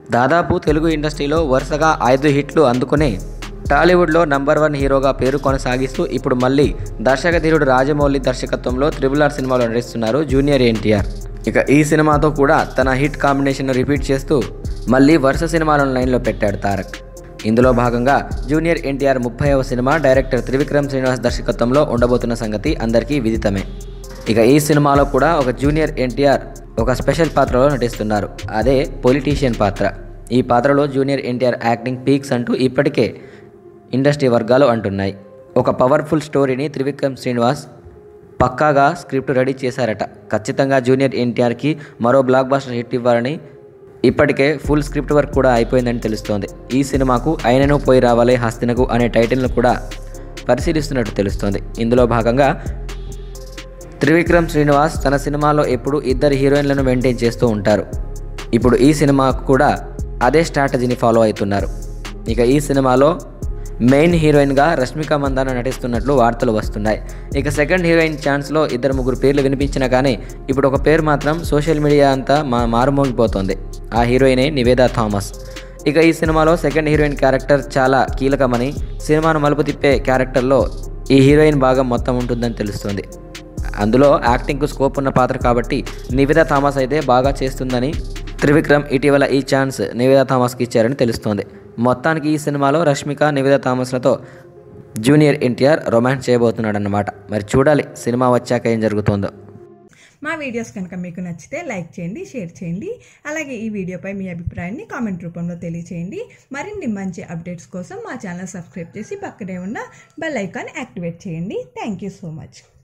దాదాపు తెలుగు ఇండస్ట్రీలో వరుసగా ఐదు హిట్లు అందుకుని టాలీవుడ్లో నంబర్ వన్ హీరోగా పేరు కొనసాగిస్తూ ఇప్పుడు మళ్ళీ దర్శకధీరుడు రాజమౌళి దర్శకత్వంలో త్రిబుల్ ఆర్ సినిమాలో నటిస్తున్నారు జూనియర్ ఎన్టీఆర్ ఇక ఈ సినిమాతో కూడా తన హిట్ కాంబినేషన్ను రిపీట్ చేస్తూ మళ్ళీ వరుస సినిమాలను లైన్లో పెట్టాడు తారక్ ఇందులో భాగంగా జూనియర్ ఎన్టీఆర్ ముప్పైవ సినిమా డైరెక్టర్ త్రివిక్రమ్ శ్రీనివాస్ దర్శకత్వంలో ఉండబోతున్న సంగతి అందరికీ విదితమే ఇక ఈ సినిమాలో కూడా ఒక జూనియర్ ఎన్టీఆర్ ఒక స్పెషల్ పాత్రలో నటిస్తున్నారు అదే పొలిటీషియన్ పాత్ర ఈ పాత్రలో జూనియర్ ఎన్టీఆర్ యాక్టింగ్ పీక్స్ అంటూ ఇప్పటికే ఇండస్ట్రీ వర్గాలు అంటున్నాయి ఒక పవర్ఫుల్ స్టోరీని త్రివిక్రమ్ శ్రీనివాస్ పక్కాగా స్క్రిప్ట్ రెడీ చేశారట ఖచ్చితంగా జూనియర్ ఎన్టీఆర్కి మరో బ్లాక్ బాస్టర్ హిట్ ఇవ్వాలని ఇప్పటికే ఫుల్ స్క్రిప్ట్ వర్క్ కూడా అయిపోయిందని తెలుస్తోంది ఈ సినిమాకు అయినను పోయి రావాలే హస్తినకు అనే టైటిల్ను కూడా పరిశీలిస్తున్నట్టు తెలుస్తోంది ఇందులో భాగంగా త్రివిక్రమ్ శ్రీనివాస్ తన సినిమాలో ఎప్పుడు ఇద్దరు హీరోయిన్లను మెయింటైన్ చేస్తూ ఉంటారు ఇప్పుడు ఈ సినిమాకు కూడా అదే స్ట్రాటజీని ఫాలో అవుతున్నారు ఇక ఈ సినిమాలో మెయిన్ హీరోయిన్గా రష్మిక మందాన నటిస్తున్నట్లు వార్తలు వస్తున్నాయి ఇక సెకండ్ హీరోయిన్ ఛాన్స్లో ఇద్దరు ముగ్గురు పేర్లు వినిపించినా కానీ ఇప్పుడు ఒక పేరు మాత్రం సోషల్ మీడియా అంతా మా మారుమోగిపోతోంది ఆ హీరోయినే నివేదా థామస్ ఇక ఈ సినిమాలో సెకండ్ హీరోయిన్ క్యారెక్టర్ చాలా కీలకమని సినిమాను మలుపు తిప్పే క్యారెక్టర్లో ఈ హీరోయిన్ భాగం మొత్తం ఉంటుందని తెలుస్తుంది అందులో యాక్టింగ్కు స్కోప్ ఉన్న పాత్ర కాబట్టి నివేదా థామస్ అయితే బాగా చేస్తుందని త్రివిక్రమ్ ఇటీవల ఈ ఛాన్స్ నివేదా థామస్కి ఇచ్చారని తెలుస్తోంది మొత్తానికి ఈ సినిమాలో రష్మిక నివేదా థామస్లతో జూనియర్ ఎన్టీఆర్ రొమాన్స్ చేయబోతున్నాడన్నమాట మరి చూడాలి సినిమా వచ్చాక ఏం జరుగుతుందో మా వీడియోస్ కనుక మీకు నచ్చితే లైక్ చేయండి షేర్ చేయండి అలాగే ఈ వీడియోపై మీ అభిప్రాయాన్ని కామెంట్ రూపంలో తెలియచేయండి మరిన్ని మంచి అప్డేట్స్ కోసం మా ఛానల్ సబ్స్క్రైబ్ చేసి పక్కనే ఉన్న బెల్ ఐకాన్ యాక్టివేట్ చేయండి థ్యాంక్ యూ సో మచ్